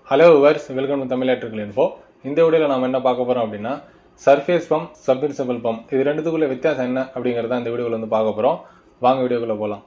hello viewers welcome to Tamil electrical info இந்த வீடியோவில் நாம என்ன பார்க்க போறோம் அப்படின்னா சர்ஃபேஸ் பம்ப் சப்மிர்சபிள் பம்ப் இது ரெண்டுத்துக்குள்ள வித்தியாசம் என்ன அப்படிங்கறத இந்த வீடியோவில் வந்து பார்க்க போறோம் வாங்க வீடியோக்குள்ள போகலாம்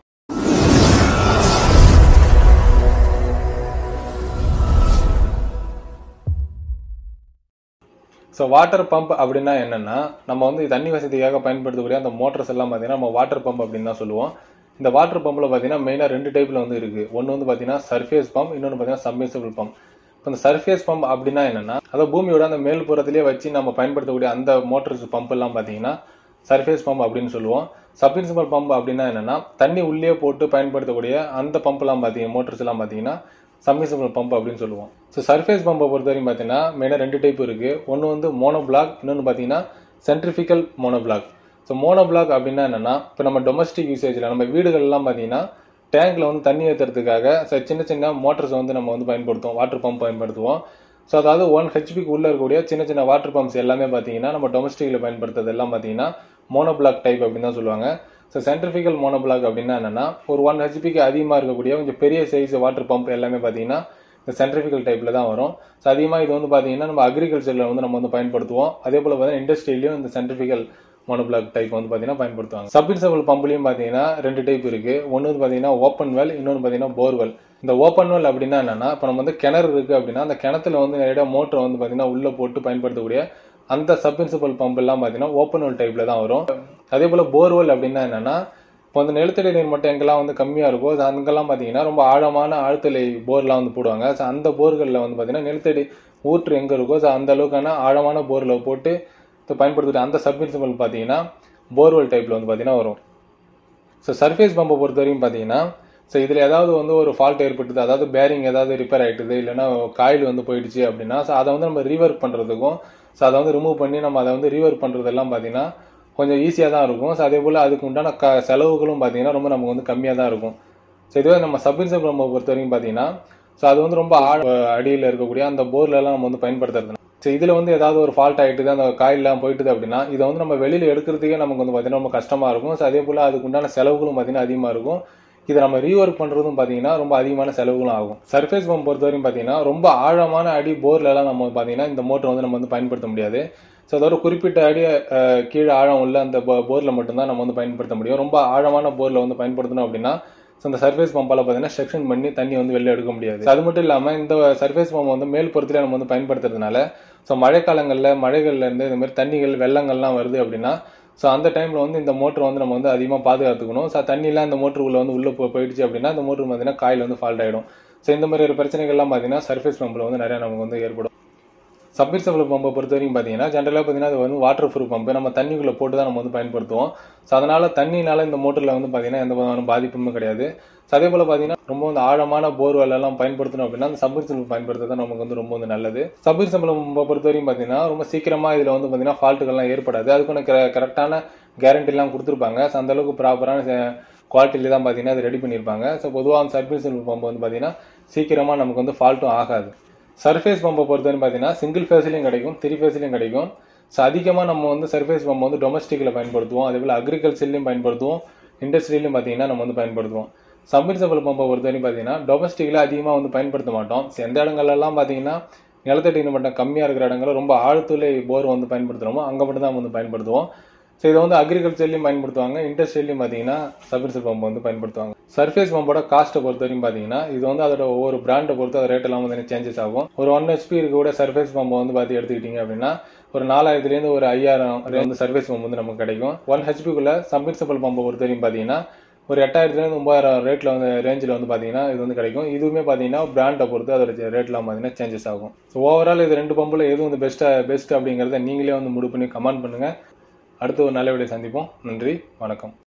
ஸோ வாட்டர் பம்ப் அப்படின்னா என்னன்னா நம்ம வந்து தண்ணி வசதிக்காக பயன்படுத்தக்கூடிய அந்த மோட்டர்ஸ் எல்லாம் பார்த்தீங்கன்னா நம்ம வாட்டர் பம்ப் அப்படின்னு தான் சொல்லுவோம் இந்த வாட்டர் பம்பில் பார்த்தீங்கன்னா மெயினாக ரெண்டு டைப்பில் வந்து இருக்கு ஒன்று வந்து பார்த்தீங்கன்னா சர்ஃபேஸ் பம்ப் இன்னொன்று பார்த்தீங்கன்னா சப்மிர்சபிள் பம்ப் இப்போ இந்த சர்ஃபேஸ் பம்ப் அப்படின்னா என்னன்னா அதாவது பூமியோட அந்த மேல் புறத்திலேயே வச்சு நம்ம பயன்படுத்தக்கூடிய அந்த மோட்டர்ஸ் பம்ப் எல்லாம் பார்த்தீங்கன்னா சர்ஃபேஸ் பம்ப் அப்படின்னு சொல்லுவோம் சப்மிர்சபிள் பம்ப் அப்படின்னா என்னன்னா தண்ணி உள்ளே போட்டு பயன்படுத்தக்கூடிய அந்த பம்ப் எல்லாம் பார்த்தீங்கன்னா மோட்டர்ஸ் எல்லாம் பார்த்தீங்கன்னா சப்மிர்சபிள் பம்ப் அப்படின்னு சொல்லுவோம் ஸோ சர்ஃபேஸ் பம்பை பொறுத்த வரைக்கும் பார்த்தீங்கன்னா மெயினாக ரெண்டு டைப் இருக்கு ஒன்று வந்து மோனோ பிளாக் இன்னொன்று பார்த்தீங்கன்னா centrifugal mono block so mono block அப்படின்னா என்னன்னா இப்போ நம்ம டொமஸ்டிக் யூசேஜில் நம்ம வீடுகள்லாம் பார்த்தீங்கன்னா டேங்க்ல வந்து தண்ணி ஏற்றுறதுக்காக ச- சின்ன சின்ன மோட்டர்ஸ் வந்து நம்ம வந்து பயன்படுத்துவோம் வாட்டர் பம்ப் பயன்படுத்துவோம் ஸோ அதாவது ஒன் ஹெச்பிக்கு உள்ள இருக்கக்கூடிய சின்ன சின்ன வாட்டர் பம்ப்ஸ் எல்லாமே பார்த்தீங்கன்னா நம்ம டொமஸ்டிக்கில் பயன்படுத்துறது எல்லாம் பார்த்தீங்கன்னா மோனோ பிளாக் டைப் அப்படின்னு தான் சொல்லுவாங்க ஸோ சென்ட்ரிஃபிக்கல் மோனோ பிளாக் அப்படின்னா என்னன்னா ஒரு ஒன் ஹெச்பிக்கு அதிகமாக இருக்கக்கூடிய கொஞ்சம் பெரிய சைஸ் வாட்டர் பம்ப் எல்லாமே பார்த்தீங்கன்னா இந்த சென்ட்ரிஃபிக்கல் டைப்ல தான் வரும் ஸோ அதிகமாக இது வந்து பார்த்தீங்கன்னா நம்ம அக்ரிகல்ச்சரில் வந்து நம்ம வந்து பயன்படுத்துவோம் அதே போல் பார்த்தீங்கன்னா இண்டஸ்ட்ரியிலையும் இந்த சென்ட்ரிஃபிக்கல் மோனோபிளாக் டைப் வந்து பார்த்தீங்கன்னா பயன்படுத்துவாங்க சப்மிர்சபிள் பம்ப்லையும் பார்த்தீங்கன்னா ரெண்டு டைப் இருக்கு ஒன்று வந்து பார்த்தீங்கன்னா ஓப்பன் வெல் இன்னொன்று பார்த்தீங்கன்னா போர்வெல் இந்த ஓப்பன் வெல் அப்படின்னா என்னன்னா இப்போ நம்ம வந்து கிணறு இருக்கு அப்படின்னா அந்த கிணத்துல வந்து நிறைய மோட்டர் வந்து பார்த்தீங்கன்னா உள்ள போட்டு பயன்படுத்தக்கூடிய அந்த சப்மிர்சபிள் பம்ப் எல்லாம் பார்த்தீங்கன்னா ஓப்பன் வெல் டைப்ல தான் வரும் அதே போல போர்வெல் அப்படின்னா என்னன்னா இப்போ வந்து நிலத்தடி நீர் மட்டம் எங்கெல்லாம் வந்து கம்மியா இருக்கோ அது அங்கெல்லாம் பார்த்தீங்கன்னா ரொம்ப ஆழமான ஆழ்த்தலை போர்லாம் வந்து போடுவாங்க ஸோ அந்த போர்களில் வந்து பார்த்தீங்கன்னா நிலத்தடி ஊற்று எங்க இருக்கோ ஸோ அந்த அளவுக்கான ஆழமான போர்ல போட்டு இப்போ பயன்படுத்துகிற அந்த சப்மிர்சபிள் பார்த்தீங்கன்னா போர்வெல் டைப்ல வந்து பார்த்தீங்கன்னா வரும் ஸோ சர்ஃபேஸ் பம்பை பொறுத்த வரைக்கும் பார்த்தீங்கன்னா ஸோ இதில் ஏதாவது வந்து ஒரு ஃபால்ட் ஏற்பட்டுது அதாவது பேரிங் ஏதாவது ரிப்பேர் ஆயிட்டுது இல்லைன்னா காயில் வந்து போயிடுச்சு அப்படின்னா ஸோ அதை வந்து நம்ம ரீவர்க் பண்ணுறதுக்கும் ஸோ அதை வந்து ரிமூவ் பண்ணி நம்ம அதை வந்து ரீவர்க் பண்ணுறதெல்லாம் பார்த்தீங்கன்னா கொஞ்சம் ஈஸியாக தான் இருக்கும் ஸோ அதே போல் அதுக்கு உண்டான க செலவுகளும் பார்த்தீங்கன்னா ரொம்ப நமக்கு வந்து கம்மியாக தான் இருக்கும் ஸோ இதுவே நம்ம சப்மிர்சபிள் பம்பை பொறுத்த வரைக்கும் பார்த்தீங்கன்னா ஸோ அது வந்து ரொம்ப ஆழ அடியில் இருக்கக்கூடிய அந்த போர்ல எல்லாம் நம்ம வந்து பயன்படுத்துறது ஸோ இதில் வந்து ஏதாவது ஒரு ஃபால்ட் ஆகிட்டுது அந்த காயிலாம் போயிட்டுது அப்படின்னா இதை வந்து நம்ம வெளியில் எடுக்கிறதுக்கே நமக்கு வந்து பார்த்தீங்கன்னா ரொம்ப கஷ்டமாக இருக்கும் ஸோ அதே போல் அதுக்கு உண்டான செலவுகளும் பார்த்தீங்கன்னா அதிகமாக இருக்கும் இதை நம்ம ரீஒர்க் பண்ணுறதும் பார்த்தீங்கன்னா ரொம்ப அதிகமான செலவுகளும் ஆகும் சர்ஃபேஸ் பம்ப் பொறுத்த வரைக்கும் பார்த்தீங்கன்னா ரொம்ப ஆழமான அடி போர்ல எல்லாம் நம்ம பார்த்தீங்கன்னா இந்த மோட்டர் வந்து நம்ம வந்து பயன்படுத்த முடியாது ஸோ அதோட குறிப்பிட்ட அடி அஹ், கீழே ஆழம் உள்ள அந்த போர்ல மட்டும்தான் நம்ம வந்து பயன்படுத்த முடியும் ரொம்ப ஆழமான போர்ல வந்து பயன்படுத்தணும் அப்படின்னா ஸோ இந்த சர்ஃபேஸ் பம்பால பார்த்தீங்கன்னா செக்ஷன் பண்ணி தண்ணி வந்து வெளில எடுக்க முடியாது So, அது மட்டும் இல்லாமல் இந்த சர்ஃபேஸ் பம்ப் வந்து மேல் புறத்துல நம்ம வந்து பயன்படுத்துறதுனால ஸோ மழைக்காலங்களில் மழைகள்ல இருந்து இந்த மாதிரி தண்ணிகள் வெள்ளங்கள்லாம் வருது அப்படின்னா ஸோ அந்த டைம்ல வந்து இந்த மோட்டர் வந்து நம்ம வந்து அதிகமாக பாதுகாத்துக்கணும் ஸோ தண்ணிலாம் இந்த மோட்டருக்குள்ள வந்து உள்ள போ- போயிடுச்சு அப்படின்னா இந்த மோட்டர் பார்த்தீங்கன்னா காயில் வந்து ஃபால்ட் ஆயிடும் ஸோ இந்த மாதிரி ஒரு பிரச்சனைகள்லாம் பார்த்தீங்கன்னா சர்ஃபேஸ் பம்பில் வந்து நிறைய நமக்கு வந்து ஏற்படும் சப்மிர்சபிள் பம்பை பொறுத்த வரைக்கும் பார்த்தீங்கன்னா ஜென்ரலாக பார்த்தீங்கன்னா அது வந்து வாட்டர் ப்ரூஃப் பம்பு நம்ம தண்ணிக்குள்ளே போட்டு தான் நம்ம வந்து பயன்படுத்துவோம் ஸோ அதனால தண்ணினால இந்த மோட்டரில் வந்து பார்த்தீங்கன்னா எந்த விதமான பாதிப்புமே கிடையாது ஸோ அதே போல் பார்த்தீங்கன்னா ரொம்ப வந்து ஆழமான போர்வெல் எல்லாம் பயன்படுத்தணும் அப்படின்னா அந்த சப்மிர்சபிள் பயன்படுத்துறது தான் நமக்கு வந்து ரொம்ப வந்து நல்லது சப்மிர்சபிள் பம்பை பொறுத்த வரைக்கும் பார்த்தீங்கன்னா ரொம்ப சீக்கிரமாக இதில் வந்து பார்த்தீங்கன்னா ஃபால்ட்டுகள்லாம் ஏற்படாது அதுக்கான கரெக்டான கேரண்டிலாம் கொடுத்துருப்பாங்க ஸோ அந்த அளவுக்கு ப்ராப்பரான குவாலிட்டியில தான் பார்த்தீங்கன்னா அது ரெடி பண்ணியிருப்பாங்க ஸோ பொதுவாக அந்த சப்மிர்சபிள் பம்பு வந்து பார்த்தீங்கன்னா சீக்கிரமாக நமக்கு வந்து ஃபால்ட்டும் ஆகாது சர்ஃபேஸ் பம்பை பொறுத்தவரைக்கும் பார்த்தீங்கன்னா சிங்கிள் ஃபேஸ்லையும் கிடைக்கும் த்ரீ ஃபேஸ்லையும் கிடைக்கும் ஸோ அதிகமாக நம்ம வந்து சர்ஃபேஸ் பம்பை வந்து டொமஸ்டிக்கில் பயன்படுத்துவோம் அதே போல் அக்ரிகல்ச்சர்லையும் பயன்படுத்துவோம் இண்டஸ்ட்ரியிலையும் பார்த்தீங்கன்னா நம்ம வந்து பயன்படுத்துவோம் சப்மிர்சபிள் பம்பை பொறுத்தவரைக்கும் பார்த்தீங்கன்னா டொமஸ்டிக்கில் அதிகமாக வந்து பயன்படுத்த மாட்டோம் So, எந்த இடங்கள்லாம் பார்த்தீங்கன்னா நிலத்தடி நீர் மட்டம் கம்மியாக இருக்கிற இடங்கள்ல ரொம்ப ஆழ்துளை போர் வந்து பயன்படுத்துகிறோமோ அங்கே மட்டும் தான் வந்து பயன்படுத்துவோம் ஸோ இதை வந்து அக்ரிகல்ச்சர்லையும் பயன்படுத்துவாங்க இண்டஸ்ட்ரியலையும் பார்த்தீங்கன்னா சப்மிர்சபிள் பம்ப் வந்து பயன்படுத்துவாங்க சர்ஃபேஸ் பம்போட காஸ்ட்டை பொறுத்த வரைக்கும் பார்த்தீங்கன்னா இது வந்து அதோட ஒவ்வொரு பிராண்டை பொறுத்து அது ரேட் எல்லாம் வந்து சேஞ்சஸ் ஆகும் ஒரு ஒன் ஹெச்பி இருக்கக்கூடிய சர்ஃபேஸ் பம்பை வந்து பார்த்து எடுத்துக்கிட்டீங்க அப்படின்னா ஒரு நாலாயிரத்துலேருந்து ஒரு ஐயாயிரம் வரை வந்து சர்ஃபேஸ் பம்ப் வந்து நமக்கு கிடைக்கும் ஒன் ஹெச்பிக்குள்ள சப்மிர்சபிள் பம்பை பொறுத்த வரைக்கும் பார்த்தீங்கன்னா ஒரு எட்டாயிரத்துலேருந்து ஒன்பதாயிரம் ரேட்டில் வந்து ரேஞ்சில் வந்து பார்த்தீங்கன்னா இது வந்து கிடைக்கும் இதுவுமே பார்த்தீங்கன்னா பிராண்டை பொறுத்து அதோட ரேட்லாம் பார்த்தீங்கன்னா சேஞ்சஸ் ஆகும் ஸோ ஓவரால் இது ரெண்டு பம்பில் எது வந்து பெஸ்ட்டாக பெஸ்ட் அப்படிங்கிறத நீங்களே வந்து முடிவு பண்ணி கமெண்ட் பண்ணுங்கள் அடுத்து ஒரு நல்ல வீடியோ சந்திப்போம் நன்றி வணக்கம்